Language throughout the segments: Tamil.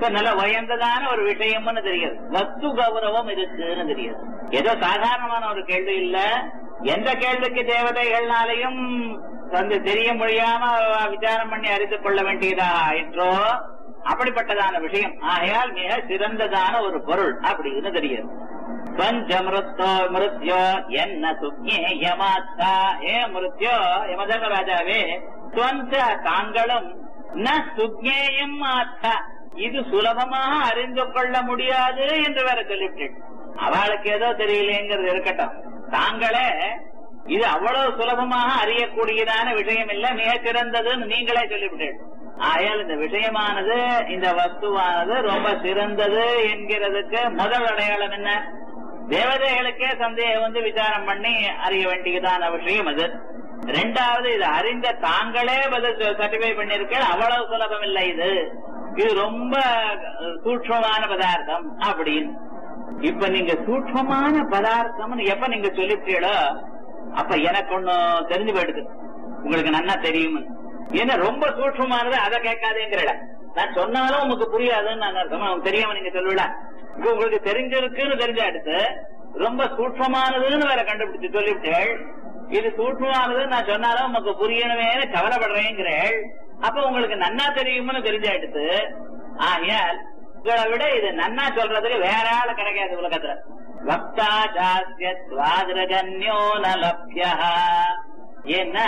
இப்ப நல்ல உயர்ந்ததான ஒரு விஷயம்னு தெரியுது வஸ்து கௌரவம் இருக்குன்னு தெரியுது ஏதோ சாதாரணமான ஒரு கேள்வி இல்ல எந்த கேள்விக்கு தேவதைகள்னாலையும் வந்து தெரிய முடியாம விசாரம் பண்ணி அறிந்து கொள்ள வேண்டியதாக ஆயிற்றோ அப்படிப்பட்டதான விஷயம் ஆகையால் மிக சிறந்ததான ஒரு பொருள் அப்படின்னு தெரியுது பஞ்ச மிருத்தோ மிருத்யோ என்ன சுக்ஞேயமாத்தா ஏ மிருத்யோ யமதர்மராஜாவே துவந்த தாங்களும் ந சுக்ஞேயம் ஆத்தா இது சுலபமாக அறிந்து கொள்ள முடியாது என்று வேற சொல்லிவிட்டு அவளுக்கு ஏதோ தெரியலேங்கிறது இருக்கட்டும் தாங்களே இது அவ்வளவு சுலபமாக அறியக்கூடியதான விஷயம் இல்ல மிக சிறந்ததுன்னு நீங்களே சொல்லிவிட்டீர்கள் ஆகையால் இந்த விஷயமானது இந்த வஸ்துவானது ரொம்ப சிறந்தது என்கிறதுக்கு முதல் அடையாளம் என்ன தேவதைகளுக்கே சந்தேகம் வந்து விசாரம் பண்ணி அறிய வேண்டியதான விஷயம் அது ரெண்டாவது இது அறிந்த தாங்களே பதில் சர்டிஃபை பண்ணிருக்க அவ்வளவு சுலபம் இல்லை இது இது ரொம்ப சூட்சமான பதார்த்தம் அப்படின்னு இப்ப நீங்க சூட்சமான பதார்த்தம்னு எப்ப நீங்க சொல்லிட்டீங்களோ அப்ப எனக்கு ஒண்ணு தெரிஞ்சு போயிடுது உங்களுக்கு நன்னா தெரியும் ஏன்னா ரொம்ப சூட்சமானது அதை கேட்காதேங்கிற நான் சொன்னாலும் உங்களுக்கு புரியாதுன்னு நான் அர்த்தமா உங்களுக்கு தெரியாம நீங்க சொல்லுவிட இப்ப உங்களுக்கு தெரிஞ்சிருக்குன்னு தெரிஞ்ச அடுத்து ரொம்ப சூட்சமானதுன்னு வேற கண்டுபிடிச்சு சொல்லிவிட்டேள் இது சூட்சமானது நான் சொன்னாலும் உங்களுக்கு புரியணுமேனு கவலைப்படுறேங்கிறேள் அப்ப உங்களுக்கு நன்னா தெரியும்னு தெரிஞ்ச அடுத்து ஆகையால் உங்களை விட இது நன்னா சொல்றதுக்கு வேற ஆள கிடைக்காது உலகத்துல வக்தா ஜாஸ்யத்வாதிரகன்யோ நலப்யா ஏன்னா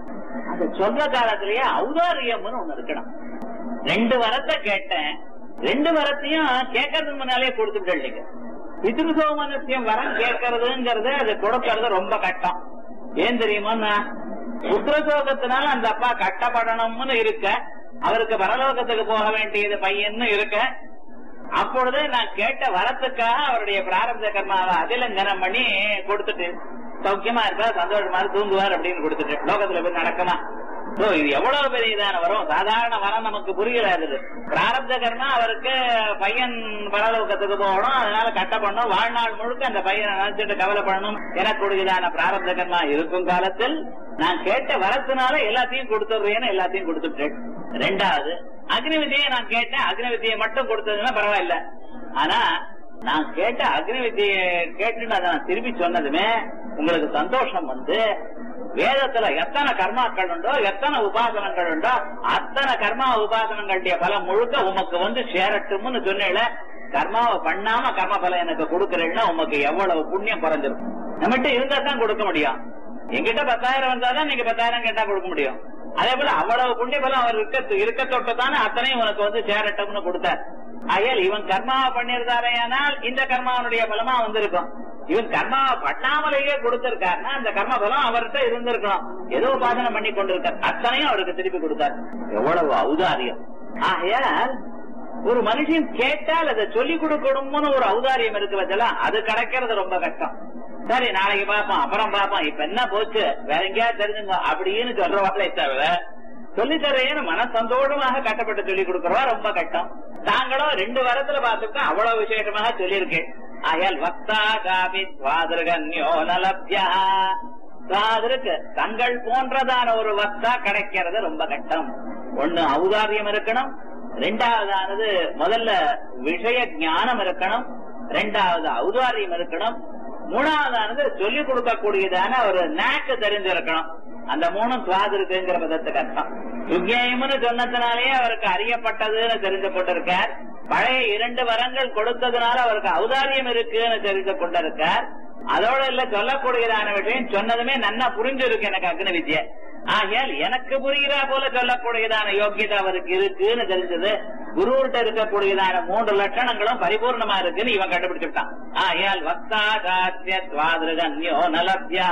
அது சொல்ற காலத்திலேயே ஔதாரியம்னு ஒண்ணு இருக்கணும் ரெண்டு வரத்தை கேட்டேன் ரெண்டு வரத்தையும் கேட்கறதுக்கு முன்னாலே கொடுத்துட்டு பிதிருசோமனத்தையும் வரம் கேட்கறதுங்கிறது அது கொடுக்கறது ரொம்ப கஷ்டம் ஏன் தெரியுமா புத்திரசோகத்தினால அந்த அப்பா கட்டப்படணும்னு இருக்க அவருக்கு பரலோகத்துக்கு போக வேண்டியது பையன்னு இருக்க அப்பொழுது நான் கேட்ட வரத்துக்காக அவருடைய பிராரப்த கர்மாவை அதிலங்கனம் பண்ணி கொடுத்துட்டு சௌக்கியமா இருக்கா சந்தோஷமா தூங்குவார் அப்படின்னு கொடுத்துட்டு லோகத்துல போய் நடக்குமா சோ இது எவ்வளவு பெரிய இதான வரும் சாதாரண வரம் நமக்கு புரியாது பிராரப்த கர்மா அவருக்கு பையன் பரலோகத்துக்கு போகணும் அதனால கட்ட பண்ணணும் வாழ்நாள் முழுக்க அந்த பையனை நினைச்சிட்டு கவலைப்படணும் எனக்குடையதான பிராரப்த கர்மா இருக்கும் காலத்தில் நான் கேட்ட வரத்தினால எல்லாத்தையும் கொடுத்துடுறேன்னு எல்லாத்தையும் கொடுத்துட்டேன் ரெண்டாவது அக்னி வித்தியை நான் கேட்டேன் அக்னி வித்தியை மட்டும் கொடுத்ததுன்னா பரவாயில்ல ஆனா நான் கேட்ட அக்னி வித்தியை கேட்டுன்னு அதை நான் திருப்பி சொன்னதுமே உங்களுக்கு சந்தோஷம் வந்து வேதத்துல எத்தனை கர்மாக்கள் உண்டோ எத்தனை உபாசனங்கள் உண்டோ அத்தனை கர்மா உபாசனங்களுடைய பலம் முழுக்க உமக்கு வந்து சேரட்டும்னு சொன்னேல கர்மாவை பண்ணாம கர்ம பலம் எனக்கு கொடுக்கறேன்னா உமக்கு எவ்வளவு புண்ணியம் குறைஞ்சிருக்கும் நம்மகிட்ட இருந்தா தான் கொடுக்க முடியும் எங்கிட்ட பத்தாயிரம் வந்தாதான் நீங்க பத்தாயிரம் கேட்டா கொடுக்க முடியும் அதே போல அவ்வளவு புண்ணிய பலம் அவர் இருக்க இருக்க தொட்டதானே அத்தனையும் உனக்கு வந்து சேரட்டும்னு கொடுத்தார் ஆகையால் இவன் கர்மாவை பண்ணியிருந்தாரேயானால் இந்த கர்மாவனுடைய பலமா வந்திருக்கும் இவன் கர்மாவை பண்ணாமலேயே கொடுத்திருக்காருன்னா அந்த கர்ம பலம் அவர்கிட்ட இருந்திருக்கணும் ஏதோ உபாசனை பண்ணி கொண்டிருக்கார் அத்தனையும் அவருக்கு திருப்பி கொடுத்தார் எவ்வளவு ஔதாரியம் ஆகையால் ஒரு மனுஷன் கேட்டால் அதை சொல்லிக் கொடுக்கணும்னு ஒரு ஔதாரியம் இருக்கு வச்சலாம் அது கிடைக்கிறது ரொம்ப கஷ்டம் சரி நாளைக்கு பார்ப்போம் அப்புறம் பார்ப்போம் இப்ப என்ன போச்சு வேற எங்கேயாவது தெரிஞ்சுங்க அப்படின்னு சொல்றவாளே தவிர சொல்லி தரேன்னு மன சந்தோஷமாக கட்டப்பட்டு சொல்லி கொடுக்கறவா ரொம்ப கஷ்டம் தாங்களும் ரெண்டு வாரத்துல பார்த்துட்டு அவ்வளவு விசேஷமாக சொல்லியிருக்கேன் ஆகையால் வக்தா காபி சுவாதிருகன்யோ நலப்யா சுவாதிருக்கு தங்கள் போன்றதான ஒரு வக்தா கிடைக்கிறது ரொம்ப கஷ்டம் ஒண்ணு ஔதாரியம் இருக்கணும் ரெண்டாவதானது முதல்ல விஷய ஞானம் இருக்கணும் ரெண்டாவது ஔதாரியம் இருக்கணும் மூணாவதானது சொல்லிக் கொடுக்கக்கூடியதான ஒரு நாக்கு தெரிஞ்சிருக்கணும் அந்த மூணும் சுவாது இருக்குங்கிற பதத்துக்கு அர்த்தம் சுக்ஞயம்னு சொன்னதுனாலேயே அவருக்கு அறியப்பட்டதுன்னு தெரிந்து கொண்டிருக்கார் பழைய இரண்டு வரங்கள் கொடுத்ததுனால அவருக்கு ஔதாரியம் இருக்குன்னு தெரிந்து கொண்டிருக்கார் அதோட இல்ல சொல்லக்கூடியதான விஷயம் சொன்னதுமே நன்னா புரிஞ்சிருக்கு எனக்கு அக்னி வித்யை ஆகையால் எனக்கு புரிகிறா போல சொல்லக்கூடியதான யோக்கியதை அவருக்கு இருக்குன்னு தெரிஞ்சது குருவிட்ட இருக்கக்கூடியதான மூன்று லட்சணங்களும் பரிபூர்ணமா இருக்குன்னு இவன் கண்டுபிடிச்சுட்டான் ஆகையால் வக்தா காத்தியத்வாதிருகன்யோ நலப்யா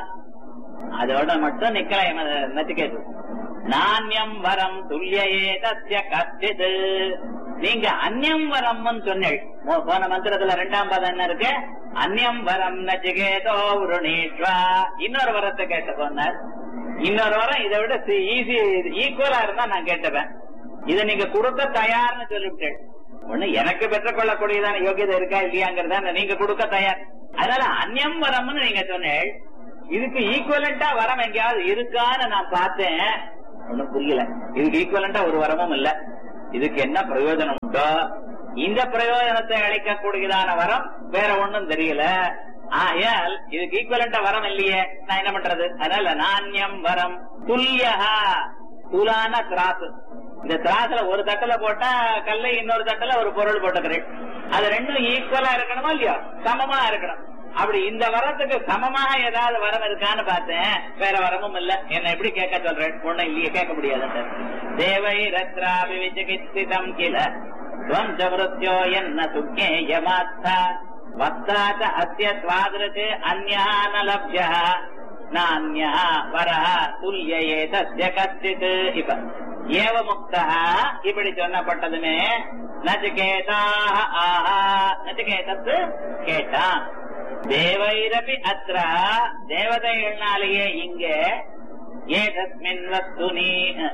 அதோட மட்டும் நிக்கல நச்சிகேது நாண்யம் வரம் துல்லியே தஸ்ய கச்சித் நீங்க அந்நியம் வரம்னு சொன்னேள் மோ- போன மந்திரத்துல ரெண்டாம் பதம் என்ன இருக்கு அந்நியம் வரம் நச்சிகேதோ உருணீஸ்வா இன்னொரு வரத்தை கேட்ட சொன்னார் இன்னொரு வரம் இதை விட ஈஸி ஈக்குவலா இருந்தா நான் கேட்டுப்பேன் இதை நீங்க கொடுக்க தயார்னு சொல்லிவிட்டேன் ஒண்ணு எனக்கு பெற்றுக்கொள்ளக்கூடியதான யோகியதை இருக்கா இல்லையாங்கிறத நீங்க கொடுக்க தயார் அதனால அந்நியம் வரம்னு நீங்க சொன்னேள் இதுக்கு ஈக்குவலண்டா வரம் எங்கேயாவது இருக்கான்னு நான் பார்த்தேன் ஒண்ணும் புரியல இதுக்கு ஈக்குவலண்டா ஒரு வரமும் இல்ல இதுக்கு என்ன பிரயோஜனம் உண்டோ இந்த பிரயோஜனத்தை அளிக்கக்கூடியதான வரம் வேற ஒண்ணும் தெரியல ஆகையால் இதுக்கு ஈக்குவலண்டா வரம் இல்லையே நான் என்ன பண்றது அதனால நாண்யம் வரம் துல்லியஹா துலான திராசு இந்த திராசுல ஒரு தட்டுல போட்டா கல்லை இன்னொரு தட்டுல ஒரு பொருள் போட்டுக்கிறேன் அது ரெண்டும் ஈக்குவலா இருக்கணுமா இல்லையா சமமா இருக்கணும் அப்படி இந்த வரத்துக்கு சமமாக ஏதாவது வரம் இருக்கான்னு பார்த்தேன் வேற வரமும் இல்ல என்ன எப்படி கேட்க சொல்றேன் ஒண்ணும் இல்லையே கேட்க முடியாது தேவை ரத்ராபி விஜகித்சிதம் கில துவந்த மிருத்யோ என்ன சுக்கேயமாத்தா வக்தாச்ச அஸ்ய ஸ்வாதிருக் அந்யா ந லப்ய நான்யா வரஹ துல்லியே தஸ்ய கச்சித் இப்ப ஏவ முக்தா இப்படி சொன்னப்பட்டதுமே நச்சிகேதாக ஆஹா நச்சிகேதத்து கேட்டான் தேவைரபி அத்ர தேவதைகள்னாலேயே இங்கே ஏதஸ்மின் வஸ்துனி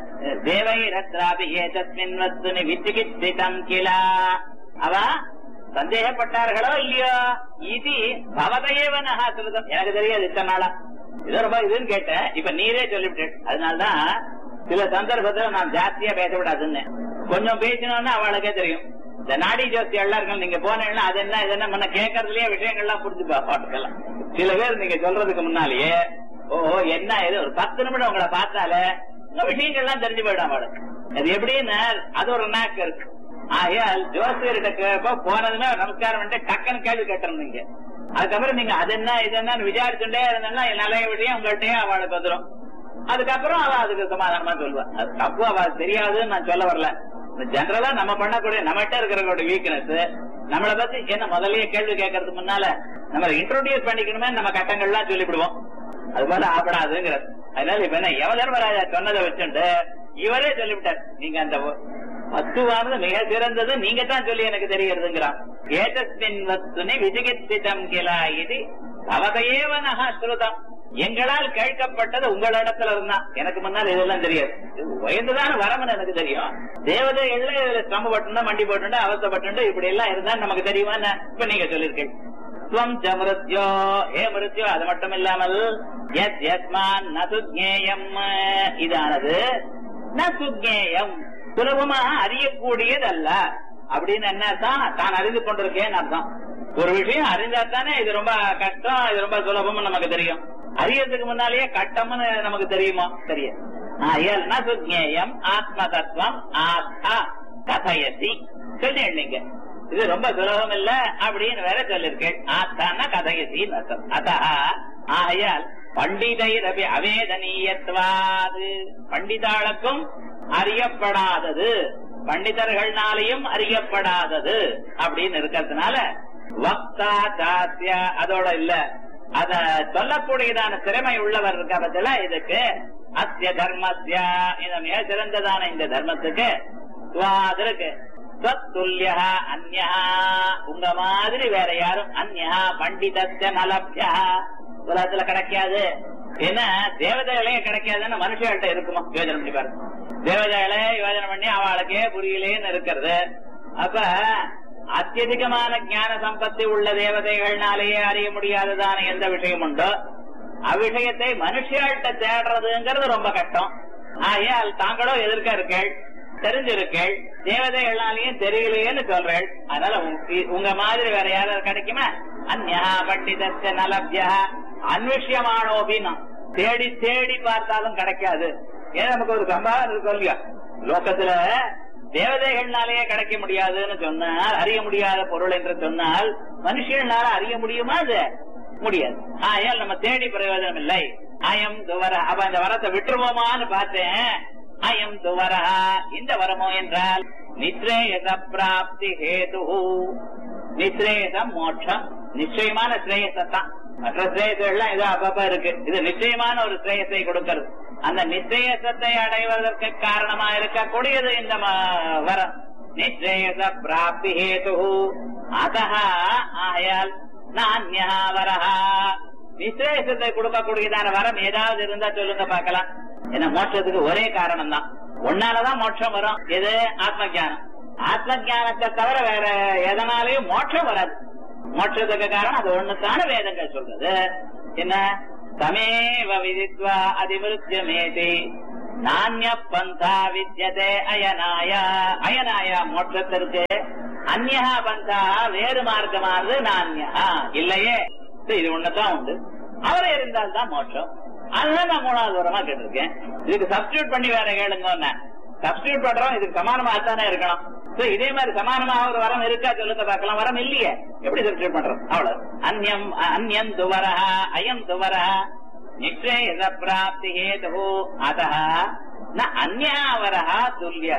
தேவைரத்ராபி ஏதஸ்மின் வஸ்துனி விச்சிகித்சிதம் கிலா அவ சந்தேகப்பட்டார்களோ இல்லையோ இது பவதையவனஹா சுருதம் எனக்கு தெரியாது இத்தனை நாளா இது ரொம்ப இதுன்னு கேட்டேன் இப்ப நீரே சொல்லிவிட்டேன் அதனாலதான் சில சந்தர்ப்பத்துல நான் ஜாஸ்தியா பேச விடாதுன்னு கொஞ்சம் பேசினோம்னா அவளுக்கே தெரியும் இந்த நாடி ஜோசி எல்லாருக்கும் நீங்க போனீங்கன்னா அது என்ன இது என்ன முன்ன கேட்கறதுலயே விஷயங்கள்லாம் புரிஞ்சுப்பா பாட்டுக்கெல்லாம் சில பேர் நீங்க சொல்றதுக்கு முன்னாலேயே ஓ என்ன இது ஒரு பத்து நிமிடம் உங்களை பார்த்தாலே இந்த விஷயங்கள்லாம் தெரிஞ்சு போயிடும் அவளுக்கு அது எப்படின்னு அது ஒரு நாக்கு இருக்கு ஆகையால் ஜோசியர்கிட்ட கேட்ப போனதுமே நமஸ்காரம் பண்ணிட்டு டக்குன்னு கேள்வி கேட்டுறோம் நீங்க அதுக்கப்புறம் நீங்க அது என்ன இது என்னன்னு விசாரிச்சுட்டே இருந்தேன்னா நிறைய விஷயம் உங்கள்கிட்டயே அவளுக்கு வந்துடும் அதுக்கப்புறம் அவ அதுக்கு சமாதானமா சொல்லுவா அது தப்பு அவ தெரியாதுன்னு நான் சொல்ல வரல ஜெனரலா நம்ம பண்ணக்கூடிய நம்மகிட்ட இருக்கிற வீக்னஸ் நம்மளை பத்தி என்ன முதல்லயே கேள்வி கேட்கறதுக்கு முன்னால நம்ம இன்ட்ரோடியூஸ் பண்ணிக்கணுமே நம்ம கட்டங்கள்லாம் சொல்லிவிடுவோம் அது போல ஆப்படாதுங்கிறது அதனால இப்ப என்ன யமதர்மராஜா சொன்னதை வச்சுட்டு இவரே சொல்லிவிட்டார் நீங்க அந்த வஸ்துவானது மிக சிறந்தது நீங்க தான் சொல்லி எனக்கு தெரிகிறதுங்கிறான் ஏதஸ்மின் வஸ்துனி விஜிகித்சிதம் கிலா இது அவதையேவனஹா ஸ்ருதம் எங்களால் கேட்கப்பட்டது உங்களிடத்துல இருந்தா எனக்கு முன்னால் இதெல்லாம் தெரியாது உயர்ந்துதான வரமன் எனக்கு தெரியும் தேவதைகள்ல இதுல சிரமப்பட்டு மண்டி போட்டு அவசப்பட்டு இப்படி எல்லாம் இருந்தா நமக்கு தெரியுமா இப்ப நீங்க சொல்லிருக்கீங்க துவம் ச மிருத்யோ ஏ மிருத்யோ அது மட்டும் இல்லாமல் எஸ் எஸ்மான் நசுஜேயம் இதானது நசுஜேயம் சுலபமாக அறியக்கூடியதல்ல அப்படின்னு என்ன அர்த்தம் தான் அறிந்து கொண்டிருக்கேன்னு அர்த்தம் ஒரு விஷயம் அறிந்தா தானே இது ரொம்ப கஷ்டம் இது ரொம்ப சுலபம்னு நமக்கு தெரியும் அறியறதுக்கு முன்னாலேயே கட்டம்னு நமக்கு தெரியுமா தெரியாது ஆயல்னா சுஜேயம் ஆத்ம தத்துவம் ஆத்தா கதையசி சொன்னேன் நீங்க இது ரொம்ப சுலபம் இல்ல அப்படின்னு வேற சொல்லிருக்கேன் ஆத்தான கதையசின்னு அர்த்தம் அத்தா ஆகையால் பண்டிதை ரவி அவேதனீயத்வாது பண்டிதாளுக்கும் அறியப்படாதது பண்டிதர்கள்னாலையும் அறியப்படாதது அப்படின்னு இருக்கிறதுனால வக்தா தாசிய அதோட இல்ல அத சொல்லக்கூடியதான திறமை உள்ளவர் இருக்க பட்சல இதுக்கு அத்திய தர்மஸ்ய இந்த மிக சிறந்ததான இந்த தர்மத்துக்கு இருக்கு துல்லியா அந்யா உங்க மாதிரி வேற யாரும் அந்யா பண்டிதஸ்ய நலப்யா உலகத்துல கிடைக்காது ஏன்னா தேவதைகளே கிடைக்காதுன்னு மனுஷர்கள்ட்ட இருக்குமா யோஜனை பண்ணி பாருங்க தேவதைகளே யோஜனை பண்ணி அவளுக்கே புரியலேன்னு இருக்கிறது அப்ப அத்தியதிகமான ஞான சம்பத்தி உள்ள தேவதைகள்னாலேயே அறிய முடியாததான எந்த விஷயம் உண்டோ அவ்விஷயத்தை மனுஷியாள்கிட்ட தேடுறதுங்கிறது ரொம்ப கஷ்டம் ஆகையால் தாங்களோ எதிர்க்க இருக்கள் தெரிஞ்சிருக்கள் தேவதைகள்னாலையும் தெரியலையேன்னு சொல்றேன் அதனால உங்க மாதிரி வேற யாராவது கிடைக்குமா அந்யா பண்டிதஸ்ய நலப்யா அன்விஷயமானோபின்னா தேடி தேடி பார்த்தாலும் கிடைக்காது ஏன் நமக்கு ஒரு சம்பாதம் இருக்கும் இல்லையா லோகத்துல தேவதைகள்னாலேயே கிடைக்க முடியாதுன்னு சொன்னால் அறிய முடியாத பொருள் என்று சொன்னால் மனுஷனால அறிய முடியுமா அது முடியாது ஆயால் நம்ம தேடி பிரயோஜனம் இல்லை அயம் துவர அப்ப அந்த வரத்தை விட்டுருவோமான்னு பார்த்தேன் அயம் துவரா இந்த வரமோ என்றால் நித்ரேயச பிராப்தி ஹேது நித்ரேயசம் மோட்சம் நிச்சயமான ஸ்ரேயசத்தான் மற்ற ஸ்ரேயசெல்லாம் ஏதோ அப்பப்ப இருக்கு இது நிச்சயமான ஒரு ஸ்ரேயத்தை கொடுக்கிறது அந்த நிச்சயசத்தை அடைவதற்கு காரணமா இருக்கக்கூடியது இந்த வரம் நிச்சயச பிராப்தி ஹேது அத ஆயால் நான்யா வரஹா நிச்சயசத்தை கொடுக்கக்கூடியதான வரம் ஏதாவது இருந்தா சொல்லுங்க பார்க்கலாம் ஏன்னா மோட்சத்துக்கு ஒரே காரணம் தான் ஒன்னாலதான் மோட்சம் வரும் எது ஆத்ம ஜானம் ஆத்ம ஜானத்தை தவிர வேற எதனாலையும் மோட்சம் வராது மோட்சத்துக்கு காரணம் அது ஒண்ணுத்தான வேதங்கள் சொல்றது என்ன தமேவ விதித்வா அதிமிருத்தியமேதி நானிய பந்தா வித்யதே அயனாய அயனாய மோட்சத்திற்கு அந்நா பந்தா வேறு மார்க்கமானது நானியா இல்லையே சரி, இது ஒண்ணுதான் உண்டு அவரே இருந்தால் தான் மோட்சம் அதுதான் நான் மூணாவது வரமா கேட்டிருக்கேன் இதுக்கு சப்ஸ்டியூட் பண்ணி வேற கேளுங்க சப்ஸ்டியூட் பண்றோம் இதுக்கு சமானமா தானே இருக்கணும் So, இதே மாதிரி சமானமாக ஒரு வரம் இருக்கா சொல்லுங்க பார்க்கலாம் வரம் இல்லையே எப்படி சப்ஸ்டியூட் பண்றோம் அவ்வளவு அந்யம் அந்யம் துவரஹ அயம் துவரஹ நிச்சய பிராப்தி ஹேது அத்தः ந அந்யாவரः துல்லியः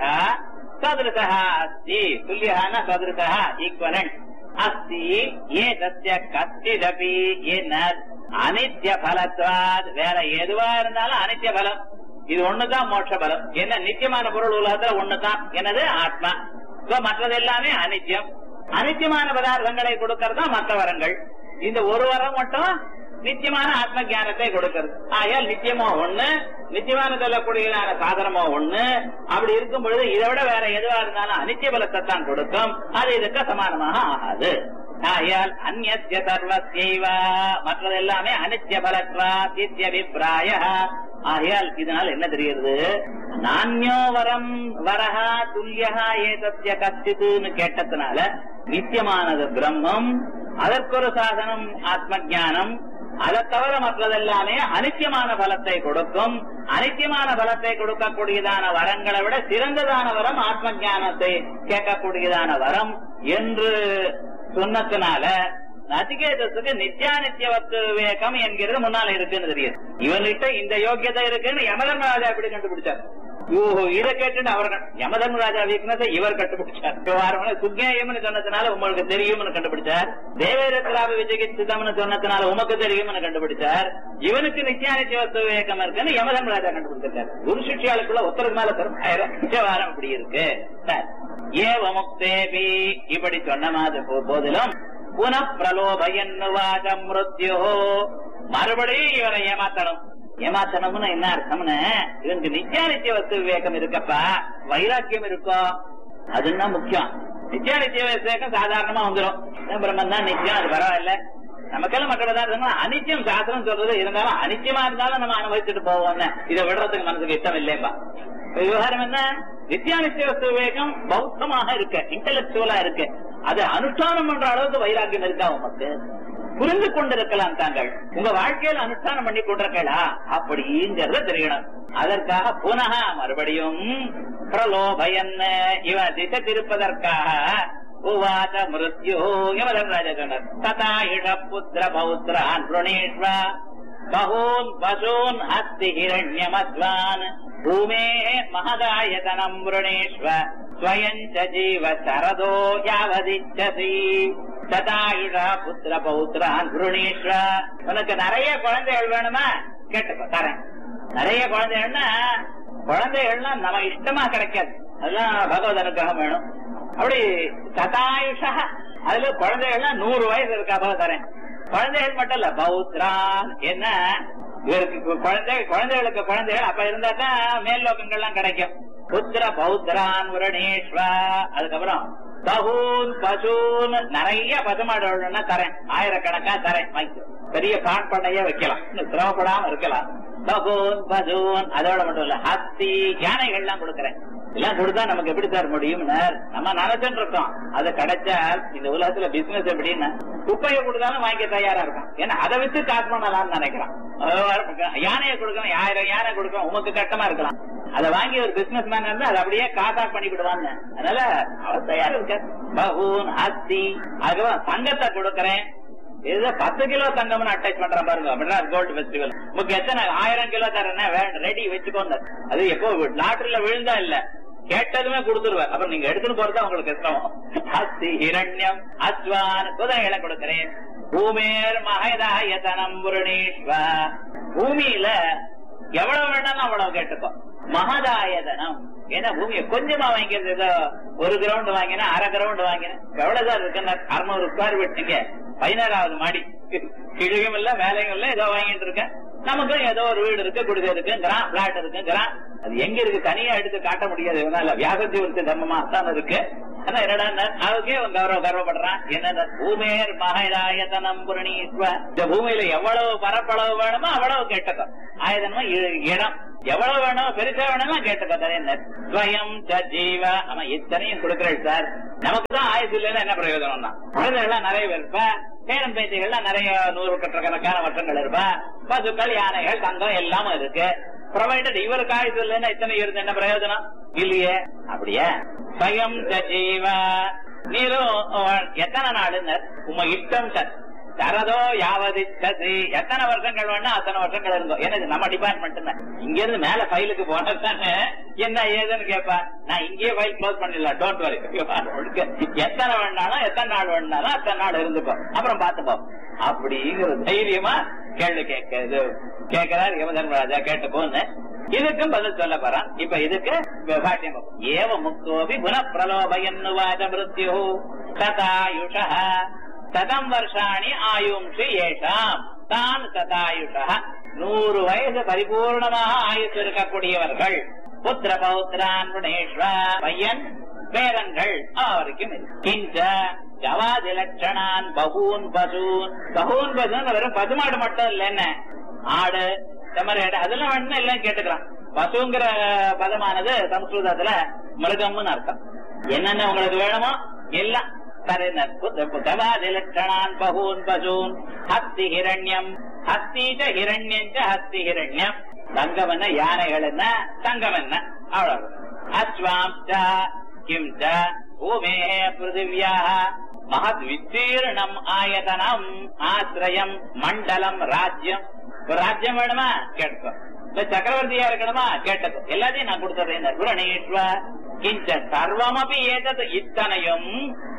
सदृशः अस्ति तुल्यः न सदृशः ईक्वलेण्ट् अस्ति एतस्य कश्चिदपि ये न அனித்ய பலத்வாத் வேற எதுவா இருந்தாலும் அனித்ய பலம் இது ஒண்ணுதான் மோட்ச பலம் என்ன நித்தியமான பொருள் உலகத்துல ஒண்ணுதான் என்னது ஆத்மா So, மற்றது எல்லாமே அனித்யம் அனித்தியமான பதார்த்தங்களை கொடுக்கறது தான் மற்ற வரங்கள் இந்த ஒரு வரம் மட்டும் நித்தியமான ஆத்ம ஞானத்தை கொடுக்கிறது ஆகையால் நித்தியமோ ஒண்ணு நித்தியமான சொல்லக்கூடியதான சாதனமோ ஒண்ணு அப்படி இருக்கும் பொழுது இதை விட வேற எதுவா இருந்தாலும் அனித்திய பலத்தை தான் கொடுக்கும் அது இதுக்கு சமானமாக ஆகாது ஆகையால் அந்நிய சர்வசைவ மற்றது எல்லாமே அனித்ய பலத்வா சித்தியபிப்பிராய ஆகையால் இதனால் என்ன தெரிகிறது நானியோ வரம் வரஹா துல்லியஹா ஏதத்ய கச்சித்துன்னு கேட்டதுனால நித்தியமானது பிரம்மம் அதற்கொரு சாதனம் ஆத்ம ஞானம் அதை தவிர மற்றதெல்லாமே அனித்தியமான பலத்தை கொடுக்கும் அனித்தியமான பலத்தை கொடுக்கக்கூடியதான வரங்களை விட சிறந்ததான வரம் ஆத்ம ஞானத்தை கேட்கக்கூடியதான வரம் என்று சொன்னதுனால நசிகேதத்துக்கு நித்தியானித்திய வஸ்து விவேகம் என்கிறது முன்னால இருக்குன்னு தெரியுது இவன்கிட்ட இந்த யோக்கியதை இருக்குன்னு யமதர்மராஜா எப்படி கண்டுபிடிச்சார் ஓஹோ இதை கேட்டுன்னு அவர் கண்டு- யமதர்மராஜா வீக்னஸ் இவர் கண்டுபிடிச்சார் விவகாரம் சுக்ஞேயம்னு சொன்னதுனால உங்களுக்கு தெரியும்னு கண்டுபிடிச்சார் தேவேரத்ராப விஜயகிச்சிதம்னு சொன்னதுனால உமக்கு தெரியும்னு கண்டுபிடிச்சார் இவனுக்கு நித்தியானித்திய வஸ்து விவேகம் இருக்குன்னு யமதர்மராஜா கண்டுபிடிச்சிருக்காரு குரு சிஷ்யாளுக்குள்ள ஒருத்தருக்கு மேல பெரும் விவகாரம் இப்படி இருக்கு சரி. ஏவ முக்தேபி இப்படி சொன்ன மாதிரி போ- போதிலும் புன பிரலோபயன்னுவாக மிருத்யோ மறுபடியும் இவரை ஏமாத்தணும் ஏமாத்தணும்னு என்ன அர்த்தம்னு இவனுக்கு நித்தியானித்திய வஸ்து விவேகம் இருக்கப்பா வைராக்கியம் இருக்கோ அதுதான் முக்கியம் நித்தியானித்திய விவேகம் சாதாரணமா வந்துடும் இதான் பிரம்மன் தான் நித்தியம் அது பரவாயில்ல நமக்கெல்லாம் மற்ற பதார்த்தங்கள் அனித்தியம் சாஸ்திரம் சொல்றது இருந்தாலும் அனித்தியமா இருந்தாலும் நம்ம அனுபவிச்சுட்டு போவோம்னு இதை விடுறதுக்கு மனசுக்கு இஷ்டம் இல்லையப்பா இப்ப விவகாரம் என்ன நித்தியானித்திய வஸ்து விவேகம் பௌத்தமாக இருக்கு இன்டலெக்சுவலா இருக்கு அது அனுஷ்டானம் பண்ற அளவுக்கு வைராக்கியம் இருக்கா உமக்கு புரிந்து கொண்டிருக்கலாம் தாங்கள் உங்க வாழ்க்கையில் அனுஷ்டானம் பண்ணி கொண்டிருக்கலா அப்படிங்கறத தெரியணும் அதற்காக புனக மறுபடியும் பிரலோபயன் இவன் திசை திருப்பதற்காக உவாத மிருத்யோ யமதர்ராஜ சொன்னார் ததா இட புத்திர பௌத்திரான் ருணேஷ்வா பகூன் பசூன் அஸ்தி ஹிரண்யமத்வான் பூமே மகதாயதனம் விருணேஷ்வ ஸ்வயம் ச ஜீவ சரதோ யாவதிச்சசி சதாயுஷா புத்திர பௌத்திரான் விருணேஷ்வ உனக்கு நிறைய குழந்தைகள் வேணுமா கேட்டுக்கோ தரேன் நிறைய குழந்தைகள்னா குழந்தைகள்னா நம்ம இஷ்டமா கிடைக்காது அதெல்லாம் பகவத் அனுகிரகம் வேணும் அப்படி சதாயுஷா அதுல குழந்தைகள்லாம் நூறு வயசு இருக்கா தரேன் குழந்தைகள் மட்டும் இல்ல பௌத்ரான் என்ன இவருக்கு குழந்தை குழந்தைகளுக்கு குழந்தைகள் அப்ப இருந்தா தான் மேல் லோகங்கள்லாம் கிடைக்கும் புத்திர பௌத்ரான் விரணேஸ்வ அதுக்கப்புறம் பகூன் பசூன் நிறைய பசுமாடுகள்னா தரேன் ஆயிரக்கணக்கா தரேன் வாங்கி பெரிய கான் பண்ணையே வைக்கலாம் இன்னும் சிரமப்படாம இருக்கலாம் பகூன் பசூன் அதோட மட்டும் இல்ல ஹஸ்தி யானைகள்லாம் கொடுக்கறேன் எல்லாம் கொடுத்தா நமக்கு எப்படி தர முடியும்னு நம்ம நினைச்சுட்டு இருக்கோம் அது கிடைச்சால் இந்த உலகத்துல பிசினஸ் எப்படின்னு குப்பையை கொடுத்தாலும் வாங்கி தயாரா இருக்கும் ஏன்னா அதை வச்சு காசு பண்ணலாம்னு நினைக்கிறான் யானையை கொடுக்கணும் ஆயிரம் யானை கொடுக்கணும் உமக்கு கட்டமா இருக்கலாம் அதை வாங்கி ஒரு பிசினஸ் மேன் இருந்தா அதை அப்படியே காசா பண்ணி விடுவான்னு அதனால அவர் தயாரா இருக்க பகூன் ஹஸ்தி அதுக்கப்புறம் தங்கத்தை கொடுக்கறேன் ஏதோ பத்து கிலோ தங்கம்னு அட்டாச் பண்றேன் பாருங்க மெட்ராஸ் கோல்டு ஃபெஸ்டிவல் உங்களுக்கு எத்தனை ஆயிரம் கிலோ தரேன் ரெடி வச்சுக்கோங்க அது எப்போ லாட்டரியில விழுந்தா இல்ல கேட்டதுமே கொடுத்துருவேன் அப்புறம் நீங்க எடுத்துன்னு போறதா உங்களுக்கு இஷ்டம் அஸ்தி ஹிரண்யம் அஸ்வான் குதிரைகளை கொடுக்கிறேன் பூமேர் மகதாயதனம் புரணேஸ்வ பூமியில எவ்வளவு வேணாலும் அவ்வளவு கேட்டுக்கோ மகதாயதனம் ஏன்னா பூமியை கொஞ்சமா வாங்கிக்கிறது ஏதோ ஒரு கிரவுண்ட் வாங்கினா அரை கிரவுண்ட் வாங்கினேன் எவ்வளவுதான் இருக்குன்னு அறுநூறு ஸ்கொயர் ஃபீட் நீங்க பதினாறாவது மாடி கிழகும் இல்ல வேலையும் இல்ல ஏதோ வாங்கிட்டு இருக்கேன் நமக்கு ஏதோ ஒரு வீடு இருக்கு குடிசை இருக்குங்கிறான் பிளாட் இருக்குங்கிறான் அது எங்க இருக்கு தனியா எடுத்து காட்ட முடியாது இவனால வியாசஜீவனுக்கு தர்மமா தான் இருக்கு ஆனா என்னடா அதுக்கே அவன் கௌரவ கர்வப்படுறான் என்ன பூமேர் மகாயதாயதனம் புரணீஸ்வ இந்த பூமியில எவ்வளவு பரப்பளவு வேணுமோ அவ்வளவு கேட்டதோ ஆயுதனமா இடம் எவ்வளவு வேணும் பெருசா வேணும் கேட்டுக்கோ தரேன் ஸ்வயம் ச ஜீவ அவன் இத்தனையும் கொடுக்கிறேன் சார் நமக்கு தான் ஆயுசு இல்லைன்னா என்ன பிரயோஜனம் தான் குழந்தைகள்லாம் நிறைய பேர் இருப்பா பேரன் பேத்திகள்லாம் நிறைய நூறு கட்டக்கணக்கான வருஷங்கள் இருப்பா பசுக்கள் யானைகள் தங்கம் எல்லாமும் இருக்கு ப்ரொவைடட் இவருக்கு ஆயுசு இல்லைன்னா இத்தனை இருந்து என்ன பிரயோஜனம் இல்லையே அப்படியே ஸ்வயம் ச ஜீவ நீரும் அஹ், எத்தனை நாடுன்னு உங்க இஷ்டம் சார் தரதோ யாவதிச்சது எத்தனை வருஷங்கள் வேணா அத்தனை வருஷங்கள் இருந்தோம் என்னது நம்ம டிபார்ட்மெண்ட் இங்க இருந்து மேல ஃபைலுக்கு போனதானே என்ன ஏதுன்னு கேப்பா நான் இங்கேயே ஃபைல் க்ளோஸ் பண்ணிடலாம் டோன்ட் வரி எத்தனை வேணாலும் எத்தனை நாள் வேணாலும் அத்தனை நாள் இருந்துக்கோ அப்புறம் பாத்துப்போ அப்படிங்கிற தைரியமா கேள்வி கேட்க இது கேட்கிறார் யமதர்மராஜா கேட்டுக்கோன்னு இதுக்கும் பதில் சொல்ல போறான் இப்ப இதுக்கு பாட்டியம் பார்ப்போம். ஏவ முக்கோபி புன பிரலோபயன்னுவாத மிருத்யு சதாயுஷ சதம் வருஷாணி ஆயும்ஷி ஏஷாம் தான் சதாயுஷ நூறு வயசு பரிபூர்ணமாக ஆயுசு இருக்கக்கூடியவர்கள் புத்திர பௌத்திரான் குணேஸ்வ பையன் பேரன்கள் அவருக்கும் இருக்கு. கிஞ்ச ஜவாதி லட்சணான் பகூன் பசூன் பகூன் பசூன் வெறும் பசுமாடு மட்டும் இல்ல என்ன ஆடு செம்மறியாடு அதெல்லாம் வேணும்னா எல்லாம் கேட்டுக்கிறான் பசுங்கிற பதமானது சம்ஸ்கிருதத்துல மிருகம்னு அர்த்தம் என்னென்ன உங்களுக்கு வேணுமோ எல்லாம் ஜவாதி லட்சணான் பகூன் பசூன் ஹஸ்தி ஹிரண்யம் ஹஸ்தீச்ச ஹிரண்யம் ஹஸ்தி ஹிரண்யம் தங்கம் என்ன யானைகள் என்ன தங்கம் என்ன அவ்வளவு அஸ்வாம் ச கிம் ச பூமே பிருத்திவியா மகத் வித்தீர்ணம் ஆயதனம் ஆசிரியம் மண்டலம் ராஜ்யம் ஒரு ராஜ்யம் வேணுமா கேட்டுக்கோ இல்ல சக்கரவர்த்தியா இருக்கணுமா கேட்டது எல்லாத்தையும் நான் கொடுத்துறேன் குரணீஸ்வ கிஞ்ச சர்வமபி ஏதது இத்தனையும்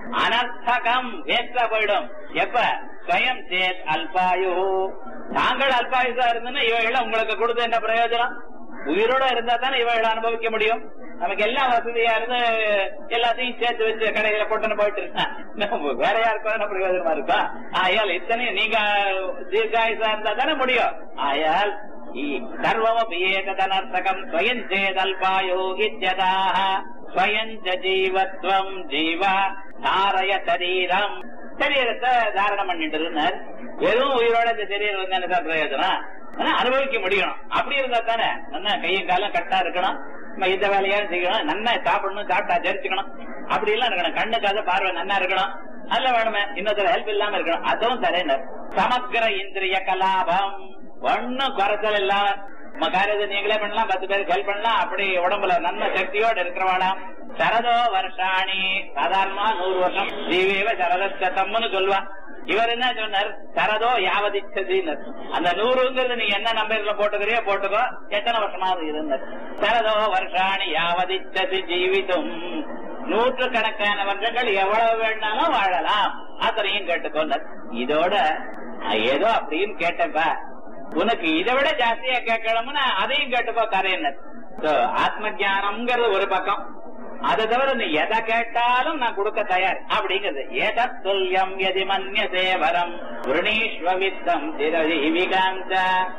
அனர்த்தகம் வேஸ்டா போயிடும் எப்ப ஸ்வயம் சேத் அல்பாயு தாங்கள் அல்பாயுசா இருந்ததுன்னா இவைகளை உங்களுக்கு கொடுத்து என்ன பிரயோஜனம் உயிரோட இருந்தா தானே இவைகளை அனுபவிக்க முடியும் நமக்கு எல்லாம் வசதியா இருந்து எல்லாத்தையும் சேர்த்து வச்சு கடைகளை போட்டுன்னு போயிட்டு இருக்கா வேற யாருக்கும் என்ன பிரயோஜனமா இருக்கா ஆயால் இத்தனையும் நீங்க தீர்காயுசா இருந்தா தானே முடியும் ஆயால் சர்வமபி ஏதனர்த்தகம் ஸ்வயம் சேதல்பாயோ இத்யதாக ஸ்வயம் ச ஜீவத்வம் ஜீவ தாரய சரீரம் சரீரத்தை தாரணம் பண்ணிட்டு இருந்தார் வெறும் உயிரோட இந்த சரீரம் வந்து என்ன சார் பிரயோஜனம் ஆனா அனுபவிக்க முடியணும் அப்படி இருந்தா தானே நல்லா கையும் காலம் கட்டா இருக்கணும் நம்ம இந்த வேலையா செய்யணும் நல்லா சாப்பிடணும் சாப்பிட்டா தெரிச்சுக்கணும் அப்படி எல்லாம் இருக்கணும் கண்ணுக்காக பார்வை நன்னா இருக்கணும் அதுல வேணுமே இன்னொருத்தர் ஹெல்ப் இல்லாம இருக்கணும் அதுவும் தரேன் சமக்கிர இந்திரிய கலாபம் ஒன்னும் குறைச்சல் இல்லாம நம்ம காரியத்தை நீங்களே பண்ணலாம் பத்து பேருக்கு ஹெல்ப் பண்ணலாம் அப்படி உடம்புல நல்ல சக்தியோடு இருக்கிறவாடாம் சரதோ வருஷாணி சாதாரணமா நூறு வருஷம் ஜீவேவ சரதத்தம்னு சொல்லுவா இவர் என்ன சொன்னார் சரதோ யாவதிச்சதின்னு அந்த நூறுங்கிறது நீ என்ன நம்பர்ல போட்டுக்கிறியோ போட்டுக்கோ எத்தனை வருஷமாவது இருந்தார் சரதோ வருஷாணி யாவதிச்சதி ஜீவிதம் நூற்று கணக்கான வருஷங்கள் எவ்வளவு வேணாலும் வாழலாம் அத்தனையும் கேட்டுக்கொண்டார் இதோட நான் ஏதோ அப்படின்னு கேட்டப்பா உனக்கு இதை விட ஜாஸ்தியா கேட்கணும்னா அதையும் கேட்டுக்கோ கரையினர் ஆத்ம ஜானம்ங்கிறது ஒரு பக்கம் அதை தவிர நீ எதை கேட்டாலும் நான் கொடுக்க தயார் அப்படிங்கிறது ஏதத் துல்லியம் எதி மன்ய சேவரம் விருணீஸ்வவித்தம் திரஜீவிகாந்த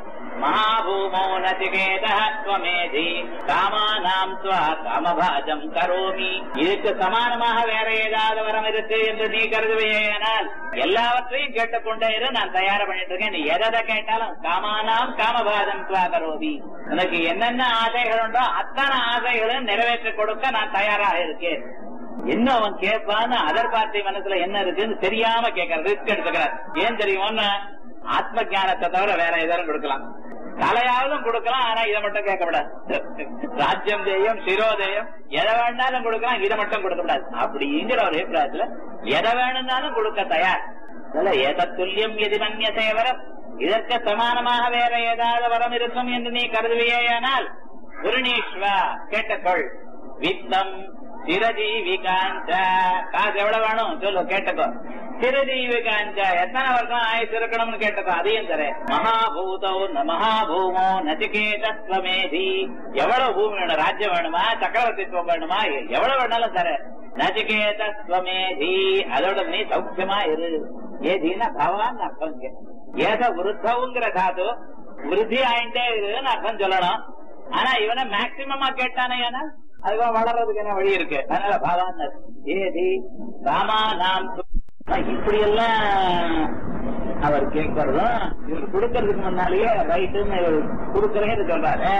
மகாபூமோ நதிகேதமேதி காமானாம் துவா காமபாஜம் கரோமி இதுக்கு சமானமாக வேற ஏதாவது வரம் இருக்கு என்று நீ கருதுவையானால் எல்லாவற்றையும் கேட்டுக்கொண்டே இரு நான் தயார் பண்ணிட்டு இருக்கேன் நீ எதை கேட்டாலும் காமானாம் காமபாஜம் துவா கரோமி உனக்கு என்னென்ன ஆசைகள் உண்டோ அத்தனை ஆசைகளும் நிறைவேற்றி கொடுக்க நான் தயாராக இருக்கேன் இன்னும் அவன் கேட்பான்னு அதர் பார்ட்டி மனசுல என்ன இருக்குன்னு தெரியாம கேட்கற ரிஸ்க் எடுத்துக்கிறார் ஏன் தெரியுமோன்னு ஆத்ம ஞானத்தை தவிர வேற எதாவது கொடுக்கலாம் தலையாவதும் கொடுக்கலாம் ஆனா இதை மட்டும் கேட்கக்கூடாது ராஜ்யம் தேயம் சிரோதேயம் எதை வேணாலும் கொடுக்கலாம் இதை மட்டும் கொடுக்க கூடாது அப்படிங்கிற ஒரு அபிப்பிராயத்துல எதை வேணும்னாலும் கொடுக்க தயார் அதுல ஏத துல்லியம் எதி மன்ய சேவரம் இதற்கு சமானமாக வேற ஏதாவது வரம் இருக்கும் என்று நீ கருதுவியேயானால் குருணீஸ்வா கேட்டுக்கொள் வித்தம் சிரஜீவிகாஞ்ச காசு எவ்வளவு வேணும் சொல்லு கேட்டுக்கோ சிரஜீவிகாஞ்ச எத்தனை வருஷம் ஆயுசு இருக்கணும்னு கேட்டுக்கோ அதையும் தரேன் மகாபூதோ ந மகாபூமோ நச்சிகேதஸ்வமேதி எவ்வளவு பூமி வேணும் ராஜ்யம் வேணுமா சக்கரவர்த்தித்துவம் வேணுமா எவ்வளவு வேணாலும் தரேன் நச்சிகேதஸ்வமேதி அதோட நீ சௌக்கியமா இரு ஏதினா பவான் அர்த்தம் இங்க. ஏத விருத்தவுங்கிற தாது விருத்தி ஆயிட்டே இருக்குன்னு அர்த்தம் சொல்லணும் ஆனா இவனை மேக்சிமமா கேட்டானே ஏன்னா அதுக்கு வளர்றதுக்கு என்ன வழி இருக்கு அதனால பவான் ஏதி ராமா நாம் இப்படி எல்லாம் அவர் கேட்கறதும் இவர் கொடுக்கறதுக்கு முன்னாலேயே ரைட்டுன்னு கொடுக்கறேன்னு சொல்றாரு